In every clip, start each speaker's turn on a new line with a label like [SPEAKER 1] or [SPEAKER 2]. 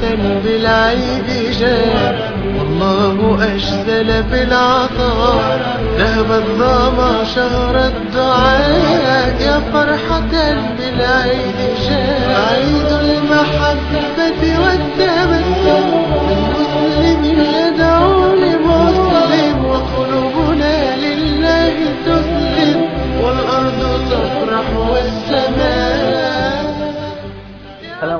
[SPEAKER 1] بالعيد جاء والله أجزل في العطاء ذهب الظما شهر الدعاء يا فرحة بالعيد جاء عيد المحبة والتبسم المسلم يدعو لمسلم وقلوبنا لله تسلم والأرض تفرح والسماء
[SPEAKER 2] سلام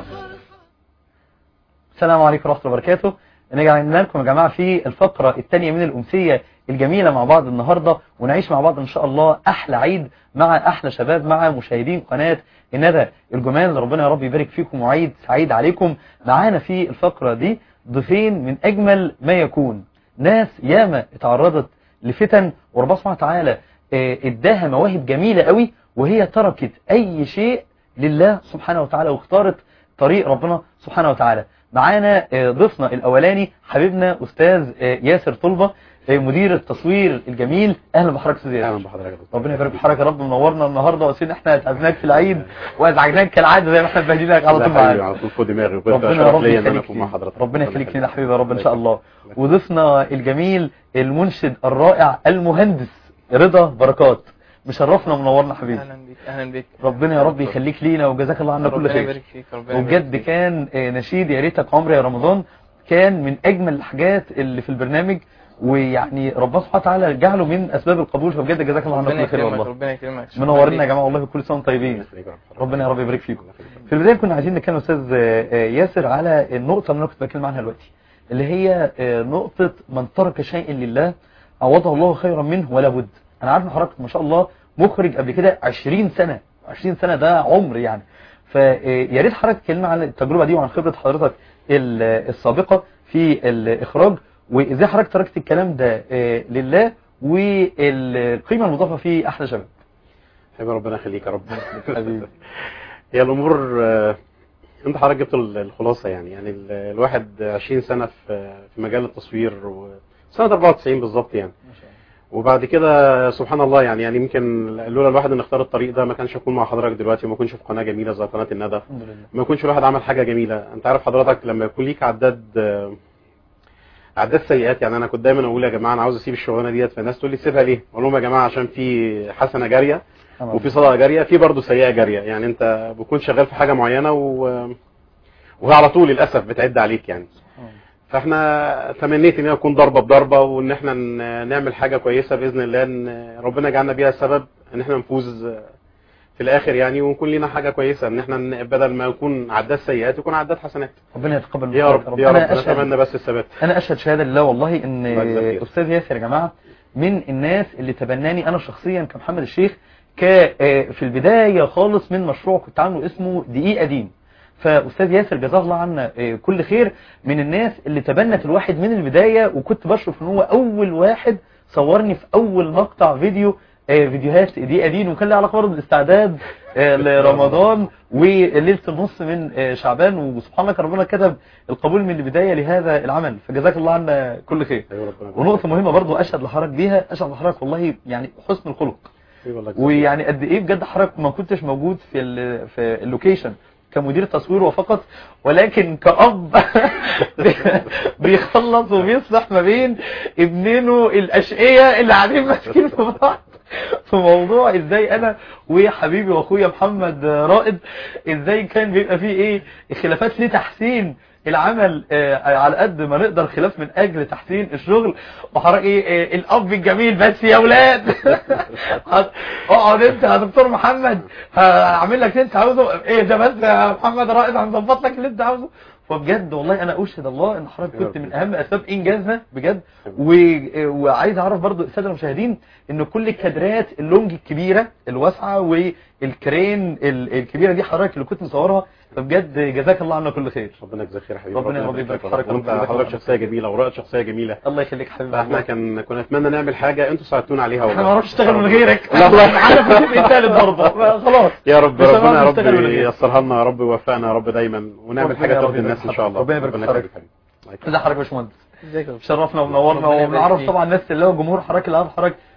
[SPEAKER 2] السلام عليكم ورحمة الله وبركاته نرجع لكم يا جماعة في الفقرة الثانية من الأمسية الجميلة مع بعض النهاردة ونعيش مع بعض إن شاء الله أحلى عيد مع أحلى شباب مع مشاهدين قناة الندى الجمال ربنا يا رب يبارك فيكم وعيد سعيد عليكم معانا في الفقرة دي ضيفين من أجمل ما يكون ناس ياما اتعرضت لفتن وربنا سبحانه وتعالى آه، اداها مواهب جميلة قوي وهي تركت أي شيء لله سبحانه وتعالى واختارت طريق ربنا سبحانه وتعالى معانا آه، ضيفنا الأولاني حبيبنا أستاذ آه، ياسر طلبة آه، مدير التصوير الجميل أهلا بحضرتك أستاذ
[SPEAKER 3] اهلا
[SPEAKER 2] ياسر
[SPEAKER 3] بحضرتك
[SPEAKER 2] ربنا يبارك في حضرتك يا رب منورنا النهارده وسيد احنا اتعبناك في العيد وازعجناك كالعاده زي ما احنا مبهدلينك على طول معانا
[SPEAKER 3] على طول فوق دماغي
[SPEAKER 2] ربنا يا
[SPEAKER 3] شرف
[SPEAKER 2] رب
[SPEAKER 3] ليا ان انا
[SPEAKER 2] يخليك
[SPEAKER 3] اكون مع
[SPEAKER 2] لينا.
[SPEAKER 3] حضرتك
[SPEAKER 2] ربنا يخليك لينا حبيبي يا رب ان شاء الله وضيفنا الجميل المنشد الرائع المهندس رضا بركات مشرفنا ومنورنا حبيبي
[SPEAKER 4] اهلا بيك اهلا بيك
[SPEAKER 2] ربنا يا رب يخليك لينا وجزاك الله عنا كل
[SPEAKER 4] ربنا
[SPEAKER 2] خير
[SPEAKER 4] يبارك فيك ربنا
[SPEAKER 2] وبجد
[SPEAKER 4] يبارك فيك.
[SPEAKER 2] كان آه، نشيد يا ريتك عمري يا رمضان كان من اجمل الحاجات اللي في البرنامج ويعني ربنا سبحانه وتعالى جعله من اسباب القبول فبجد جزاك الله عنا
[SPEAKER 4] ربنا
[SPEAKER 2] كل خير
[SPEAKER 4] يكرمك
[SPEAKER 2] والله
[SPEAKER 4] ربنا يكرمك شكراً
[SPEAKER 2] منورنا يا
[SPEAKER 4] ليك.
[SPEAKER 2] جماعه والله كل سنه وانتم طيبين ربنا يا رب يبارك فيكم في البدايه كنا عايزين نتكلم استاذ آه، آه، ياسر على النقطه اللي انا كنت بتكلم عنها دلوقتي اللي هي آه، نقطه من ترك شيء لله عوضه الله خيرا منه ولا بد انا عارف ان حضرتك ما شاء الله مخرج قبل كده 20 سنه 20 سنه ده عمر يعني فيا ريت حضرتك تكلمنا عن التجربه دي وعن خبره حضرتك ال- السابقه في الاخراج وازاي حضرتك تركت الكلام ده آه، لله والقيمه المضافه في احلى شباب
[SPEAKER 3] حبيبي ربنا يخليك يا رب
[SPEAKER 2] حبيبي.
[SPEAKER 3] هي الامور آه، انت حضرتك جبت ال- الخلاصه يعني يعني ال- الواحد 20 سنه في في مجال التصوير و سنه 94 بالظبط يعني وبعد كده سبحان الله يعني يعني يمكن لولا الواحد ان اختار الطريق ده ما كانش اكون مع حضرتك دلوقتي وما اكونش في قناه جميله زي قناه الندى
[SPEAKER 2] الحمد لله
[SPEAKER 3] ما يكونش الواحد عمل حاجه جميله انت عارف حضرتك لما يكون ليك عداد آه، عداد سيئات يعني انا كنت دايما اقول يا جماعه انا عاوز اسيب الشغلانه ديت فالناس تقول لي سيبها ليه اقول لهم يا جماعه عشان في حسنه جاريه وفي صدقه جاريه في برضه سيئه جاريه يعني انت بتكون شغال في حاجه معينه و... وهي على طول للاسف بتعد عليك يعني فاحنا تمنيت ان هي تكون ضربه بضربه وان احنا ن- نعمل حاجه كويسه باذن الله ان ربنا يجعلنا بيها السبب ان احنا نفوز في الاخر يعني ونكون لنا حاجه كويسه ان احنا ن- بدل ما يكون عداد سيئات يكون عداد حسنات
[SPEAKER 2] ربنا يتقبل منك
[SPEAKER 3] يا رب يا رب
[SPEAKER 2] انا اشهد
[SPEAKER 3] نتمنى بس الثبات
[SPEAKER 2] انا اشهد شهاده لله والله ان
[SPEAKER 3] الله يجزاك خير.
[SPEAKER 2] استاذ ياسر يا جماعه من الناس اللي تبناني انا شخصيا كمحمد الشيخ ك آه، في البدايه خالص من مشروع كنت عامله اسمه دقيقه دين فاستاذ ياسر جزاه الله عنا آه، كل خير من الناس اللي تبنت الواحد من البدايه وكنت بشرف ان هو اول واحد صورني في اول مقطع فيديو آه، فيديوهات دقيقه دين وكان له علاقه برضه بالاستعداد آه، لرمضان وليله النص من آه، شعبان وسبحان الله كان ربنا كتب القبول من البدايه لهذا العمل فجزاك الله عنا كل خير
[SPEAKER 3] ايوه ربنا يبارك
[SPEAKER 2] ونقطه مهمه برضه اشهد لحضرتك بيها اشهد لحضرتك والله يعني حسن الخلق
[SPEAKER 3] فيك. والله يجزاك
[SPEAKER 2] ويعني قد ايه بجد حضرتك ما كنتش موجود في ال في اللوكيشن كمدير تصوير وفقط ولكن كأب بيخلص وبيصلح ما بين ابنينه الأشقية اللي قاعدين ماسكين في بعض في موضوع ازاي انا وحبيبي واخويا محمد رائد ازاي كان بيبقى فيه ايه خلافات لتحسين العمل آه، على قد ما نقدر خلاف من اجل تحسين الشغل وحضرتك ايه آه، الاب الجميل بس يا اولاد هت- اقعد انت يا دكتور محمد هعمل لك اللي انت عاوزه ايه ده بس يا محمد رائد هنظبط لك اللي انت عاوزه فبجد والله انا اشهد الله ان حضرتك كنت من اهم اسباب انجازنا بجد و... وعايز اعرف برضو الساده المشاهدين ان كل الكادرات اللونج الكبيره الواسعه والكرين ال- الكبيره دي حضرتك اللي كنت مصورها فبجد جزاك الله عنا كل خير
[SPEAKER 3] ربنا يجزاك خير يا حبيبي
[SPEAKER 2] ربنا يا رب يبارك في حضرتك.
[SPEAKER 3] وانت
[SPEAKER 2] ربنا
[SPEAKER 3] حضرتك
[SPEAKER 2] يبارك
[SPEAKER 3] شخصيه جميله ورائد شخصيه جميله
[SPEAKER 2] الله يخليك حبيبي
[SPEAKER 3] فاحنا
[SPEAKER 2] والله.
[SPEAKER 3] كان كنا نتمنى نعمل حاجه انتوا ساعدتونا عليها
[SPEAKER 2] احنا ما
[SPEAKER 3] والله
[SPEAKER 2] نعرفش نشتغل من غيرك
[SPEAKER 3] لا والله.
[SPEAKER 2] معانا في الجزء الثالث برضه خلاص
[SPEAKER 3] يا رب
[SPEAKER 2] مش
[SPEAKER 3] ربنا يا
[SPEAKER 2] هنعرف
[SPEAKER 3] رب
[SPEAKER 2] نشتغل من غيرك.
[SPEAKER 3] ييسرها لنا يا رب ويوفقنا يا رب دايما ونعمل
[SPEAKER 2] ربنا
[SPEAKER 3] حاجه
[SPEAKER 2] يا رب
[SPEAKER 3] ترضي الناس
[SPEAKER 2] يبارك
[SPEAKER 3] ان شاء الله
[SPEAKER 2] ربنا يبارك في
[SPEAKER 3] يخليك
[SPEAKER 2] حضرتك.
[SPEAKER 3] يا حبيبي. الله يكرمك.
[SPEAKER 2] ازي حضرتك يا باشمهندس
[SPEAKER 4] ازيك يا باشا؟
[SPEAKER 2] شرفنا ومنورنا
[SPEAKER 4] ربنا يبارك
[SPEAKER 2] وبنعرف
[SPEAKER 4] فيك.
[SPEAKER 2] طبعا الناس اللي هو جمهور حضرتك اللي عارف حضرتك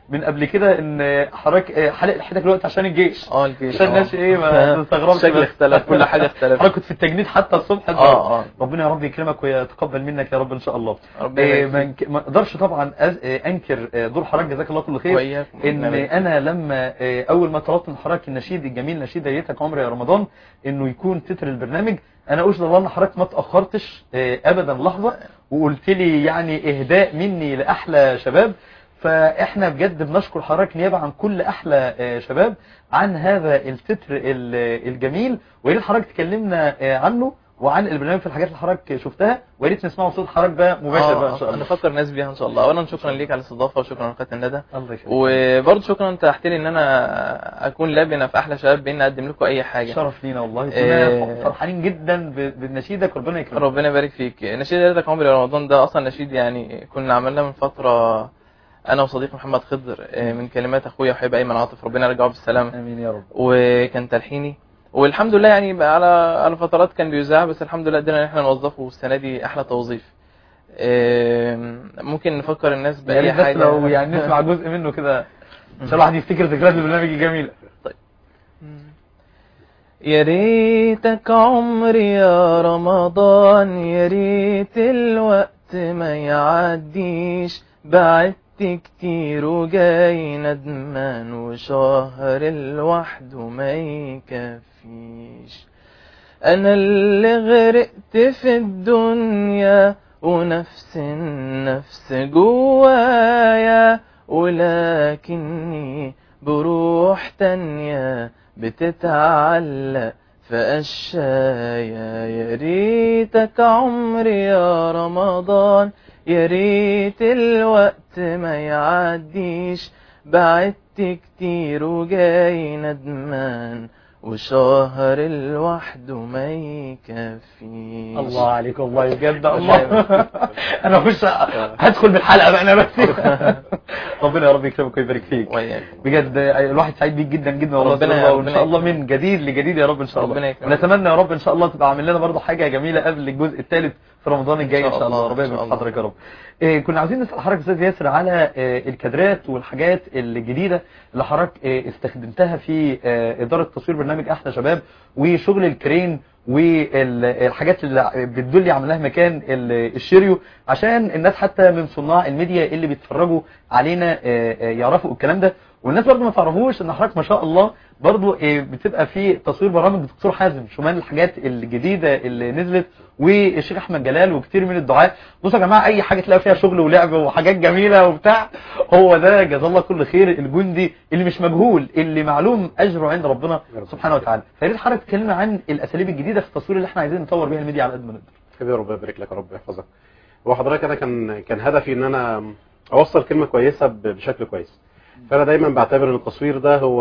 [SPEAKER 2] من قبل كده ان حضرتك آه، حلق لحيتك دلوقتي عشان الجيش
[SPEAKER 4] اه الجيش
[SPEAKER 2] عشان الناس ايه ما تستغربش
[SPEAKER 4] الشكل
[SPEAKER 2] بس.
[SPEAKER 4] اختلف كل حاجه اختلفت
[SPEAKER 2] حضرتك كنت في التجنيد حتى الصبح
[SPEAKER 4] اه اه
[SPEAKER 2] ربنا يا رب يكرمك ويتقبل منك يا رب ان شاء الله
[SPEAKER 4] ربنا
[SPEAKER 2] إيه،
[SPEAKER 4] يبارك
[SPEAKER 2] ما
[SPEAKER 4] فيك.
[SPEAKER 2] انك- ما اقدرش طبعا أز- إيه، انكر آه، دور حضرتك جزاك الله كل خير
[SPEAKER 4] وإياكم.
[SPEAKER 2] ان
[SPEAKER 4] ربنا يبارك
[SPEAKER 2] انا لما آه، اول ما طلبت من حضرتك النشيد الجميل نشيد ليتك عمري يا رمضان انه يكون تتر البرنامج انا اشهد الله ان حضرتك ما تاخرتش آه، ابدا لحظه وقلت لي يعني اهداء مني لاحلى شباب فاحنا بجد بنشكر حضرتك نيابه عن كل احلى آه، شباب عن هذا التتر ال- الجميل ويا ريت حضرتك تكلمنا آه، عنه وعن البرنامج في الحاجات اللي حضرتك شفتها ويا ريت نسمعه صوت حضرتك بقى مباشر بقى ان شاء الله
[SPEAKER 4] نفكر الناس بيها ان شاء الله اولا شكرا ليك على الاستضافه وشكرا لقناه الندى
[SPEAKER 2] الله يخليك
[SPEAKER 4] وبرضه شكرا انت تحت لي ان انا اكون لبنه في احلى شباب بان اقدم لكم اي حاجه
[SPEAKER 2] شرف لينا والله
[SPEAKER 4] إيه.
[SPEAKER 2] كنا فرحانين جدا ب- بنشيدك ربنا يكرمك
[SPEAKER 4] ربنا يبارك فيك نشيد ليلتك عمري رمضان ده اصلا نشيد يعني كنا عملناه من فتره انا وصديقي محمد خضر آه، من كلمات اخويا وحبيب ايمن عاطف ربنا يرجعه بالسلامه
[SPEAKER 2] امين يا رب
[SPEAKER 4] وكان تلحيني والحمد لله يعني بقى على على فترات كان بيذاع بس الحمد لله قدرنا ان احنا نوظفه السنه دي احلى توظيف آم، ممكن نفكر الناس
[SPEAKER 2] يا
[SPEAKER 4] باي
[SPEAKER 2] ريت بس
[SPEAKER 4] حاجه
[SPEAKER 2] لو يعني نسمع جزء منه كده ان شاء الله الواحد يفتكر ذكريات البرنامج الجميله
[SPEAKER 4] يا ريتك عمري يا رمضان يا ريت الوقت ما يعديش بعدت كتير وجاي ندمان وشهر لوحده ما يكفيش انا اللي غرقت في الدنيا ونفس النفس جوايا ولكني بروح تانية بتتعلق في قشايا يا ريتك عمري يا رمضان يا ريت الوقت ما يعديش بعدت كتير وجاي ندمان وشهر لوحده ما يكفيش
[SPEAKER 2] الله عليك والله بجد الله انا اخش هدخل بالحلقه بقى انا بس ربنا يا رب يكرمك ويبارك فيك
[SPEAKER 4] وياك
[SPEAKER 2] بجد الواحد سعيد بيك جدا جدا والله
[SPEAKER 4] ربنا-
[SPEAKER 2] ربنا وان
[SPEAKER 4] ربنا
[SPEAKER 2] شاء الله
[SPEAKER 4] يكرمك.
[SPEAKER 2] من جديد لجديد يا رب ان شاء الله
[SPEAKER 4] ربنا يكرمك.
[SPEAKER 2] ونتمنى يا رب ان شاء الله تبقى عامل لنا برضه حاجه جميله قبل الجزء الثالث في رمضان الجاي ان شاء الله ربنا
[SPEAKER 4] إن شاء
[SPEAKER 2] يبارك في
[SPEAKER 4] الله.
[SPEAKER 2] حضرتك يا رب إيه كنا عاوزين نسال حضرتك استاذ ياسر على إيه الكادرات والحاجات الجديده اللي حضرتك إيه استخدمتها في إيه اداره تصوير برنامج احلى شباب وشغل الكرين والحاجات اللي بتدل عملناها مكان ال- الشيريو عشان الناس حتى من صناع الميديا اللي بيتفرجوا علينا آه، آه، يعرفوا الكلام ده والناس برضو ما تعرفوش ان حضرتك ما شاء الله برضو آه، بتبقى في تصوير برامج دكتور حازم شمال الحاجات الجديدة اللي نزلت والشيخ احمد جلال وكتير من الدعاء بصوا يا جماعه اي حاجه تلاقي فيها شغل ولعب وحاجات جميله وبتاع هو ده جزاه الله كل خير الجندي اللي مش مجهول اللي معلوم اجره عند ربنا سبحانه وتعالى فيا ريت حضرتك تكلمنا عن الاساليب الجديده في التصوير اللي احنا عايزين نطور بيها الميديا على قد ما نقدر
[SPEAKER 3] حبيبي ربنا يبارك لك يا رب يحفظك هو حضرتك انا كان كان هدفي ان انا اوصل كلمه كويسه ب- بشكل كويس فانا دايما بعتبر ان التصوير ده هو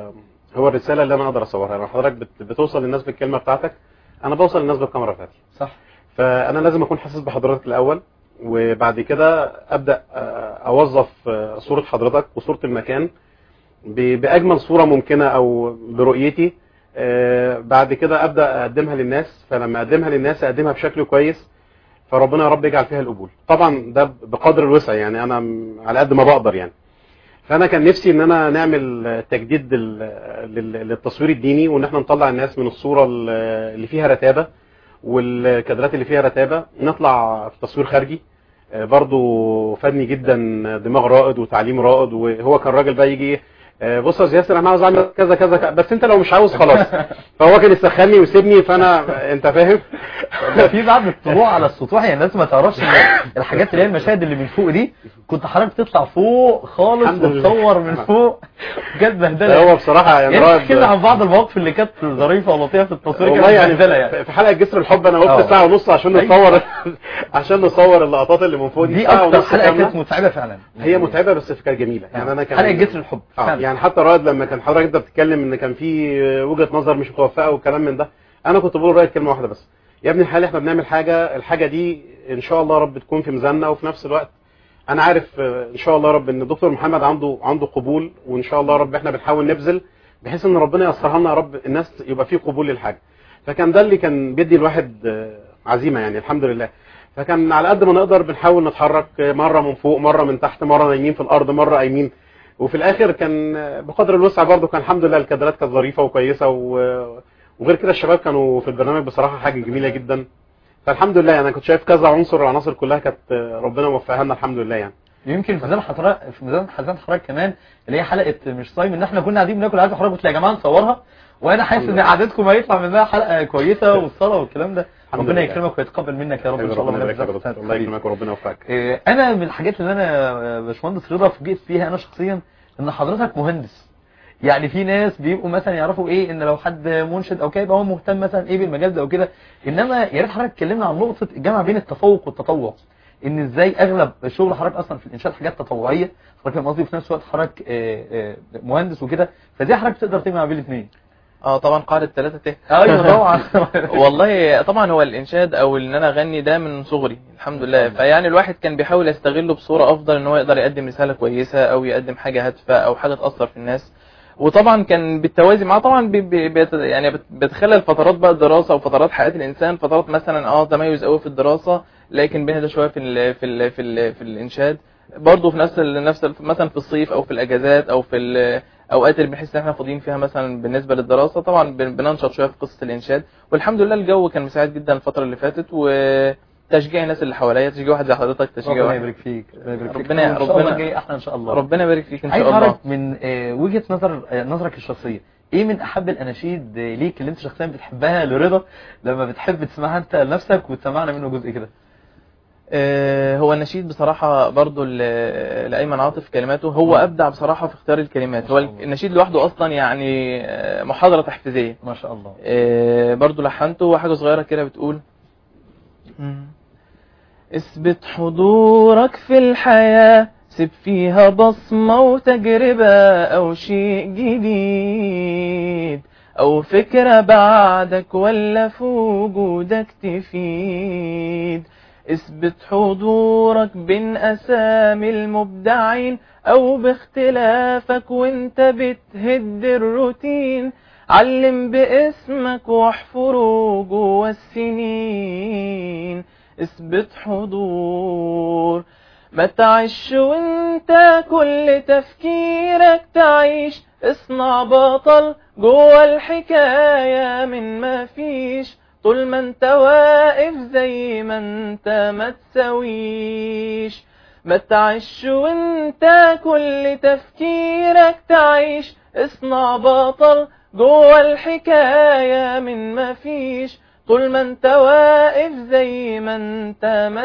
[SPEAKER 3] هو الرساله اللي انا اقدر اصورها لما حضرتك بت- بتوصل للناس بالكلمه بتاعتك انا بوصل للناس بالكاميرا بتاعتي
[SPEAKER 2] صح
[SPEAKER 3] فانا لازم اكون حاسس بحضرتك الاول وبعد كده ابدا آه، اوظف آه، صوره حضرتك وصوره المكان ب- باجمل صوره ممكنه او برؤيتي آه، بعد كده ابدا اقدمها للناس فلما اقدمها للناس اقدمها بشكل كويس فربنا يا رب يجعل فيها القبول طبعا ده بقدر الوسع يعني انا م- على قد ما بقدر يعني فانا كان نفسي ان انا نعمل آه، تجديد لل- لل- للتصوير الديني وان احنا نطلع الناس من الصوره ال- اللي فيها رتابه والكادرات اللي فيها رتابه نطلع في تصوير خارجي آه، برضو فادني جدا دماغ رائد وتعليم رائد وهو كان راجل بقى يجي آه، بص يا ياسر انا عاوز اعمل كذا كذا كذا، بس انت لو مش عاوز خلاص فهو كان يسخني ويسيبني فانا انت فاهم
[SPEAKER 2] ده في بعد الطلوع على السطوح يعني الناس ما تعرفش ان الحاجات اللي هي المشاهد اللي من فوق دي كنت حضرتك تطلع فوق خالص
[SPEAKER 3] الحمد لله.
[SPEAKER 2] وتصور من فوق بجد بهدله
[SPEAKER 3] هو بصراحه يعني
[SPEAKER 2] يعني
[SPEAKER 3] رائد
[SPEAKER 2] احكي لنا عن بعض المواقف اللي كانت ظريفه ولطيفه في التصوير
[SPEAKER 3] والله
[SPEAKER 2] كانت
[SPEAKER 3] يعني
[SPEAKER 2] بهدله يعني
[SPEAKER 3] في حلقه جسر الحب انا
[SPEAKER 2] آه.
[SPEAKER 3] وقفت ساعه ونص عشان
[SPEAKER 2] أيوة.
[SPEAKER 3] نصور عشان نصور اللقطات اللي من فوق دي,
[SPEAKER 2] دي
[SPEAKER 3] ساعه
[SPEAKER 2] اكتر
[SPEAKER 3] ونص
[SPEAKER 2] حلقه
[SPEAKER 3] كاملة.
[SPEAKER 2] كانت متعبه فعلا
[SPEAKER 3] هي متعبه بس كانت جميله يعني انا كان
[SPEAKER 2] حلقه جسر الحب
[SPEAKER 3] اه
[SPEAKER 2] فعلا
[SPEAKER 3] يعني حتى رائد لما كان حضرتك انت بتتكلم ان كان في وجهه نظر مش متوفقه والكلام من ده انا كنت بقول رائد كلمه واحده بس يا ابني الحال احنا بنعمل حاجه الحاجه دي ان شاء الله رب تكون في ميزاننا وفي نفس الوقت انا عارف آه، ان شاء الله رب ان الدكتور محمد عنده عنده قبول وان شاء الله رب احنا بنحاول نبذل بحيث ان ربنا ييسرها لنا يا رب الناس يبقى فيه قبول للحاجه فكان ده اللي كان بيدي الواحد آه، عزيمه يعني الحمد لله فكان على قد ما نقدر بنحاول نتحرك آه، مره من فوق مره من تحت مره نايمين في الارض مره قايمين وفي الاخر كان بقدر الوسع برضه كان الحمد لله الكادرات كانت ظريفه وكويسه و- وغير كده الشباب كانوا في البرنامج بصراحه حاجه جميله جدا فالحمد لله يعني انا كنت شايف كذا عنصر العناصر كلها كانت ربنا موفقها لنا الحمد لله يعني
[SPEAKER 2] يمكن في ميزان حضرتك في ميزان حزام حضرتك كمان اللي هي حلقه مش صايم ان احنا كنا قاعدين بناكل عايز حضرتك قلت يا جماعه نصورها وانا حاسس ان قعدتكم هيطلع منها حلقه كويسه والصلاه والكلام ده
[SPEAKER 3] الحمد
[SPEAKER 2] ربنا
[SPEAKER 3] لله.
[SPEAKER 2] يكرمك ويتقبل منك يا رب ان
[SPEAKER 3] حبيبي
[SPEAKER 2] شاء الله
[SPEAKER 3] ربنا يبارك
[SPEAKER 2] ونجزاك
[SPEAKER 3] لك يا
[SPEAKER 2] حسنات
[SPEAKER 3] دكتور الله
[SPEAKER 2] حبيبي.
[SPEAKER 3] يكرمك وربنا يوفقك
[SPEAKER 2] إيه، انا من الحاجات اللي انا آه، باشمهندس رضا فوجئت فيها انا شخصيا ان حضرتك مهندس يعني في ناس بيبقوا مثلا يعرفوا ايه ان لو حد منشد او كده يبقى هو مهتم مثلا ايه بالمجال ده او كده انما يا ريت حضرتك اتكلمنا عن نقطه الجامعه بين التفوق والتطوع ان ازاي اغلب شغل حضرتك اصلا في الانشاء حاجات تطوعيه حضرتك فاهم قصدي في نفس الوقت حضرتك آه، آه، مهندس وكده فدي حضرتك تقدر تجمع بين الاثنين
[SPEAKER 4] اه طبعا قاعدة ثلاثة ت
[SPEAKER 2] ايوه طبعا
[SPEAKER 4] والله طبعا هو الانشاد او ان انا اغني ده من صغري الحمد لله فيعني الواحد كان بيحاول يستغله بصورة افضل ان هو يقدر يقدم رسالة كويسة او يقدم حاجة هادفة او حاجة تأثر في الناس وطبعا كان بالتوازي معاه طبعا بي بي بيت يعني بت- بتخلل فترات بقى الدراسة وفترات حياة الانسان فترات مثلا اه تميز قوي في الدراسة لكن بين ده شوية في ال في ال في, ال في الانشاد برضه في نفس ال نفس ال- مثلا في الصيف او في الاجازات او في الاوقات اللي بنحس ان احنا فاضيين فيها مثلا بالنسبه للدراسه طبعا بن- بننشط شويه في قصه الانشاد والحمد لله الجو كان مساعد جدا الفتره اللي فاتت وتشجيع الناس اللي حواليا تشجيع واحد زي حضرتك تشجيع
[SPEAKER 2] ربنا
[SPEAKER 4] واحد
[SPEAKER 2] يبارك فيك ربنا يبارك فيك
[SPEAKER 4] ربنا-
[SPEAKER 2] وإن شاء الله
[SPEAKER 4] ربنا-
[SPEAKER 2] الجاي احلى ان شاء الله
[SPEAKER 4] ربنا يبارك فيك ان
[SPEAKER 2] عايز
[SPEAKER 4] شاء الله
[SPEAKER 2] اعرف من آه، وجهة نظر آه، نظرك الشخصية ايه من احب الاناشيد آه، ليك اللي انت شخصيا بتحبها لرضا لما بتحب تسمعها انت لنفسك وتسمعنا منه جزء كده
[SPEAKER 4] آه، هو النشيد بصراحة برضو ل- لأيمن عاطف كلماته هو أبدع بصراحة في اختيار الكلمات هو
[SPEAKER 2] ما شاء الله.
[SPEAKER 4] النشيد لوحده أصلا يعني آه، محاضرة تحفيزية
[SPEAKER 2] ما شاء الله
[SPEAKER 4] آه، برضو لحنته وحاجة صغيرة كده بتقول اثبت حضورك في الحياة سيب فيها بصمة وتجربة أو شيء جديد أو فكرة بعدك ولا في وجودك تفيد اثبت حضورك بين أسامي المبدعين أو باختلافك وانت بتهد الروتين علم باسمك واحفره جوا السنين اثبت حضور ما تعيش وانت كل تفكيرك تعيش اصنع بطل جوا الحكاية من ما فيش طول ما انت واقف زي ما انت ما تسويش ما تعيش وانت كل تفكيرك تعيش اصنع بطل جوا الحكاية من ما فيش طول ما انت واقف زي ما انت ما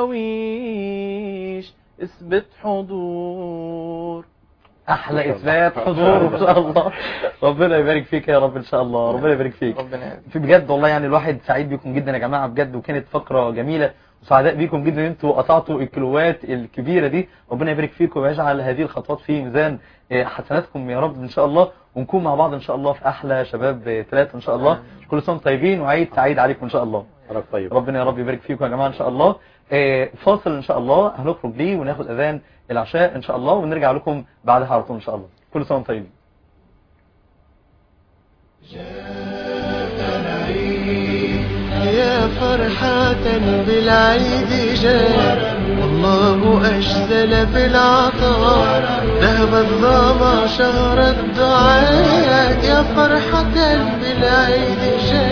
[SPEAKER 4] تسويش اثبت حضور
[SPEAKER 2] احلى اثبات حضور ان شاء الله ربنا يبارك فيك يا رب ان شاء الله ربنا يبارك فيك
[SPEAKER 4] ربنا يعينك.
[SPEAKER 2] في بجد والله يعني الواحد سعيد بيكم جدا يا جماعه بجد وكانت فقره جميله وسعداء بيكم جدا ان انتوا قطعتوا الكيلوات الكبيره دي ربنا يبارك فيكم ويجعل هذه الخطوات في ميزان آه، حسناتكم يا رب ان شاء الله ونكون مع بعض ان شاء الله في احلى شباب ثلاثه ان شاء الله كل سنه وانتم طيبين وعيد سعيد عليكم ان شاء الله
[SPEAKER 3] حضرتك طيب
[SPEAKER 2] ربنا يا رب يبارك فيكم يا جماعه ان شاء الله آه، فاصل ان شاء الله هنخرج ليه وناخد اذان العشاء ان شاء الله ونرجع لكم بعدها على طول ان شاء الله كل سنه وانتم طيبين
[SPEAKER 1] يا فرحة بالعيد جاء والله أجزل بالعطاء ذهب الظما شهر الدعاء يا فرحة بالعيد جاء